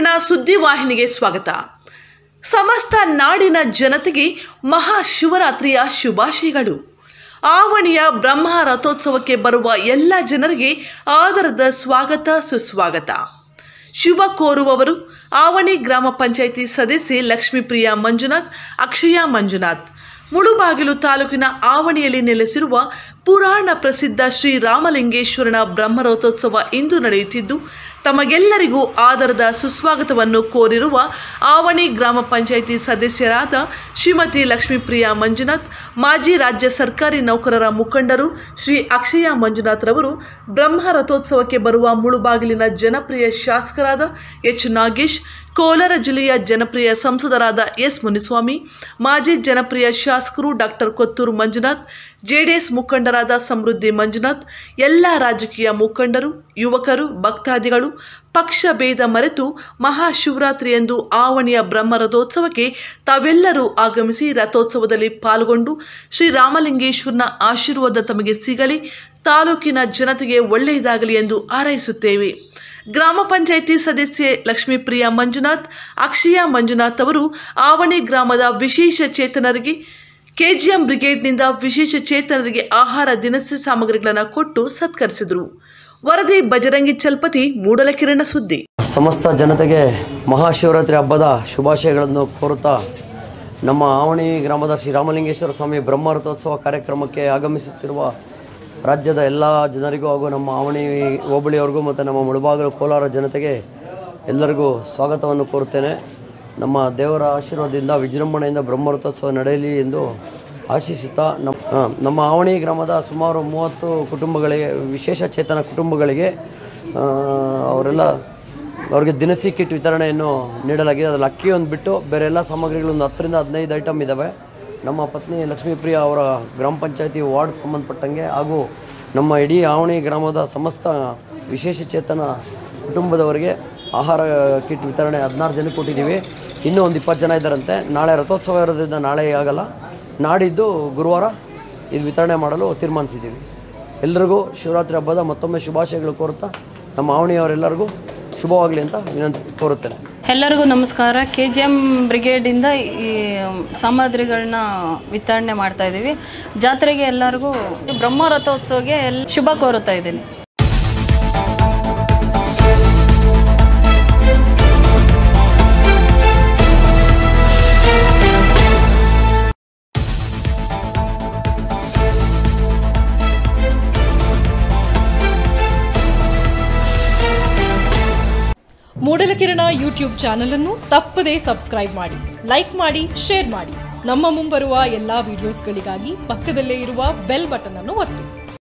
ಸುದ್ದಿವಾಹಿನಿಗೆ ಸ್ವಾಗತ ಸಮಸ್ತ ನಾಡಿನ ಜನತೆಗೆ ಮಹಾಶಿವರಾತ್ರಿಯ ಶುಭಾಶಯಗಳು ಆವಣಿಯ ಬ್ರಹ್ಮ ರಥೋತ್ಸವಕ್ಕೆ ಬರುವ ಎಲ್ಲ ಜನರಿಗೆ ಆದರದ ಸ್ವಾಗತ ಸುಸ್ವಾಗತ ಶುಭ ಕೋರುವವರು ಆವಣಿ ಗ್ರಾಮ ಪಂಚಾಯಿತಿ ಸದಸ್ಯೆ ಲಕ್ಷ್ಮೀಪ್ರಿಯ ಮಂಜುನಾಥ್ ಅಕ್ಷಯ ಮಂಜುನಾಥ್ ಮುಳುಬಾಗಿಲು ತಾಲೂಕಿನ ಆವಣಿಯಲ್ಲಿ ನೆಲೆಸಿರುವ ಪುರಾಣ ಪ್ರಸಿದ್ಧ ಶ್ರೀ ರಾಮಲಿಂಗೇಶ್ವರನ ಬ್ರಹ್ಮರಥೋತ್ಸವ ಇಂದು ನಡೆಯುತ್ತಿದ್ದು ತಮಗೆಲ್ಲರಿಗೂ ಆದರದ ಸುಸ್ವಾಗತವನ್ನು ಕೋರಿರುವ ಆವಣಿ ಗ್ರಾಮ ಪಂಚಾಯಿತಿ ಸದಸ್ಯರಾದ ಶ್ರೀಮತಿ ಲಕ್ಷ್ಮೀಪ್ರಿಯ ಮಂಜುನಾಥ್ ಮಾಜಿ ರಾಜ್ಯ ಸರ್ಕಾರಿ ನೌಕರರ ಮುಖಂಡರು ಶ್ರೀ ಅಕ್ಷಯ ಮಂಜುನಾಥ್ ರವರು ಬ್ರಹ್ಮ ರಥೋತ್ಸವಕ್ಕೆ ಬರುವ ಮುಳುಬಾಗಿಲಿನ ಜನಪ್ರಿಯ ಶಾಸಕರಾದ ಎಚ್ ನಾಗೇಶ್ ಕೋಲಾರ ಜಿಲ್ಲೆಯ ಜನಪ್ರಿಯ ಸಂಸದರಾದ ಎಸ್ ಮುನಿಸ್ವಾಮಿ ಮಾಜಿ ಜನಪ್ರಿಯ ಶಾಸಕರು ಡಾಕ್ಟರ್ ಕೊತ್ತೂರು ಮಂಜುನಾಥ್ ಜೆಡಿಎಸ್ ಮುಖಂಡರಾದ ಸಮೃದ್ಧಿ ಮಂಜುನಾಥ್ ಎಲ್ಲ ರಾಜಕೀಯ ಮುಖಂಡರು ಯುವಕರು ಭಕ್ತಾದಿಗಳು ಪಕ್ಷ ಭೇದ ಮರೆತು ಮಹಾಶಿವರಾತ್ರಿಯಂದು ಆವಣಿಯ ಬ್ರಹ್ಮ ರಥೋತ್ಸವಕ್ಕೆ ತಾವೆಲ್ಲರೂ ಆಗಮಿಸಿ ರಥೋತ್ಸವದಲ್ಲಿ ಪಾಲ್ಗೊಂಡು ಶ್ರೀರಾಮಲಿಂಗೇಶ್ವರನ ಆಶೀರ್ವಾದ ತಮಗೆ ಸಿಗಲಿ ತಾಲೂಕಿನ ಜನತೆಗೆ ಒಳ್ಳೆಯದಾಗಲಿ ಎಂದು ಹಾರೈಸುತ್ತೇವೆ ಗ್ರಾಮ ಪಂಚಾಯಿತಿ ಸದಸ್ಯೆ ಲಕ್ಷ್ಮೀಪ್ರಿಯ ಮಂಜುನಾಥ್ ಅಕ್ಷಯ ಮಂಜುನಾಥ್ ಅವರು ಆವಣಿ ಗ್ರಾಮದ ವಿಶೇಷ ಚೇತನರಿಗೆ ಕೆಜಿಎಂ ಬ್ರಿಗೇಡ್ನಿಂದ ವಿಶೇಷ ಚೇತನರಿಗೆ ಆಹಾರ ದಿನಸಿ ಸಾಮಗ್ರಿಗಳನ್ನು ಕೊಟ್ಟು ಸತ್ಕರಿಸಿದರು ವರದಿ ಬಜರಂಗಿ ಚಲ್ಪತಿ ಮೂಡಲಕಿರಣ ಸುದ್ದಿ ಸಮಸ್ತ ಜನತೆಗೆ ಮಹಾಶಿವರಾತ್ರಿ ಹಬ್ಬದ ಶುಭಾಶಯಗಳನ್ನು ಕೋರುತ್ತಾ ನಮ್ಮ ಆವಣಿ ಗ್ರಾಮದ ಶ್ರೀರಾಮಲಿಂಗೇಶ್ವರ ಸ್ವಾಮಿ ಬ್ರಹ್ಮ ರಥೋತ್ಸವ ಕಾರ್ಯಕ್ರಮಕ್ಕೆ ಆಗಮಿಸುತ್ತಿರುವ ರಾಜ್ಯದ ಎಲ್ಲ ಜನರಿಗೂ ಹಾಗೂ ನಮ್ಮ ಆವಣಿ ಹೋಬಳಿಯವರಿಗೂ ಮತ್ತು ನಮ್ಮ ಮುಳುಬಾಗಿಲು ಕೋಲಾರ ಜನತೆಗೆ ಎಲ್ಲರಿಗೂ ಸ್ವಾಗತವನ್ನು ಕೋರುತ್ತೇನೆ ನಮ್ಮ ದೇವರ ಆಶೀರ್ವಾದದಿಂದ ವಿಜೃಂಭಣೆಯಿಂದ ಬ್ರಹ್ಮ ರಥೋತ್ಸವ ನಡೆಯಲಿ ಎಂದು ಆಶಿಸುತ್ತಾ ನಮ್ಮ ಆ, ನಮ್ಮ ಆವಣಿ ಗ್ರಾಮದ ಸುಮಾರು ಮೂವತ್ತು ಕುಟುಂಬಗಳಿಗೆ ವಿಶೇಷ ಚೇತನ ಕುಟುಂಬಗಳಿಗೆ ಆ, ಅವರೆಲ್ಲ ಅವ್ರಿಗೆ ದಿನಸಿ ಕಿಟ್ ವಿತರಣೆಯನ್ನು ನೀಡಲಾಗಿದೆ ಅದರಲ್ಲಿ ಅಕ್ಕಿ ಒಂದು ಬಿಟ್ಟು ಬೇರೆ ಎಲ್ಲ ಸಾಮಗ್ರಿಗಳು ಒಂದು ಹತ್ತರಿಂದ ಹದಿನೈದು ಐಟಮ್ ಇದ್ದಾವೆ ನಮ್ಮ ಪತ್ನಿ ಲಕ್ಷ್ಮೀಪ್ರಿಯ ಅವರ ಗ್ರಾಮ ಪಂಚಾಯತಿ ವಾರ್ಡ್ ಸಂಬಂಧಪಟ್ಟಂಗೆ ಹಾಗೂ ನಮ್ಮ ಇಡೀ ಆವಣಿ ಗ್ರಾಮದ ಸಮಸ್ತ ವಿಶೇಷ ಚೇತನ ಕುಟುಂಬದವರಿಗೆ ಆಹಾರ ಕಿಟ್ ವಿತರಣೆ ಹದಿನಾರು ಜನಕ್ಕೆ ಕೊಟ್ಟಿದ್ದೀವಿ ಇನ್ನೂ ಒಂದು ಇಪ್ಪತ್ತು ಜನ ಇದ್ದಾರಂತೆ ನಾಳೆ ರಥೋತ್ಸವ ಇರೋದ್ರಿಂದ ನಾಳೆ ಆಗಲ್ಲ ನಾಡಿದ್ದು ಗುರುವಾರ ಇದು ವಿತರಣೆ ಮಾಡಲು ತೀರ್ಮಾನಿಸಿದ್ದೀವಿ ಎಲ್ಲರಿಗೂ ಶಿವರಾತ್ರಿ ಹಬ್ಬದ ಮತ್ತೊಮ್ಮೆ ಶುಭಾಶಯಗಳು ಕೋರುತ್ತಾ ನಮ್ಮ ಆವಣಿಯವರೆಲ್ಲರಿಗೂ ಶುಭವಾಗಲಿ ಅಂತ ವಿನಂತಿ ಕೋರುತ್ತೇನೆ ಎಲ್ಲರಿಗೂ ನಮಸ್ಕಾರ ಕೆ ಜಿ ಎಮ್ ಬ್ರಿಗೇಡಿಂದ ಈ ಸಾಮಗ್ರಿಗಳನ್ನ ವಿತರಣೆ ಮಾಡ್ತಾ ಇದ್ದೀವಿ ಜಾತ್ರೆಗೆ ಎಲ್ಲರಿಗೂ ಬ್ರಹ್ಮ ರಥೋತ್ಸವಕ್ಕೆ ಎಲ್ ಶುಭ ಕೋರುತ್ತಾ ಇದ್ದೀನಿ ಮೂಡಲಕಿರಣ ಯೂಟ್ಯೂಬ್ ಚಾನಲ್ ಅನ್ನು ತಪ್ಪದೇ ಸಬ್ಸ್ಕ್ರೈಬ್ ಮಾಡಿ ಲೈಕ್ ಮಾಡಿ ಶೇರ್ ಮಾಡಿ ನಮ್ಮ ಮುಂಬರುವ ಎಲ್ಲಾ ವಿಡಿಯೋಸ್ಗಳಿಗಾಗಿ ಪಕ್ಕದಲ್ಲೇ ಇರುವ ಬೆಲ್ ಬಟನ್ ಅನ್ನು ಒತ್ತಿ